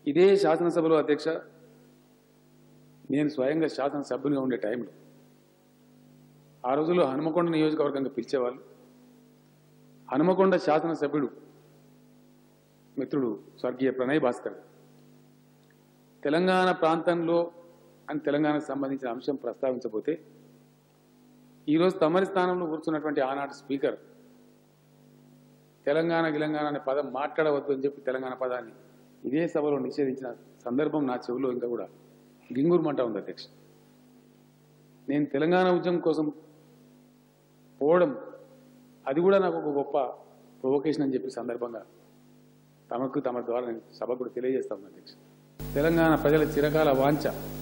ఇదే శాసనసభలో అధ్యక్ష నేను స్వయంగా శాసనసభ్యునిగా ఉండే టైంలో ఆ రోజుల్లో హనుమకొండ నియోజకవర్గంగా పిలిచేవాళ్ళు హనుమకొండ శాసనసభ్యుడు మిత్రుడు స్వర్గీయ ప్రణయ్ భాస్కర్ తెలంగాణ ప్రాంతంలో అని తెలంగాణకు సంబంధించిన అంశం ప్రస్తావించబోతే ఈరోజు తమరి స్థానంలో కూర్చున్నటువంటి ఆనాటి స్పీకర్ తెలంగాణ గిలంగాణ అనే పదం మాట్లాడవద్దు అని చెప్పి తెలంగాణ పదాన్ని ఇదే సభలో నిషేధించిన సందర్భం నా చెవిలో ఇంకా కూడా గింగురుమంట ఉంది అధ్యక్ష నేను తెలంగాణ ఉద్యమం కోసం పోవడం అది కూడా నాకు ఒక గొప్ప ప్రొవకేషన్ అని చెప్పి సందర్భంగా తమకు తమ ద్వారా నేను సభకు కూడా తెలియజేస్తా ఉన్నాను అధ్యక్ష తెలంగాణ ప్రజల చిరకాల వాంఛ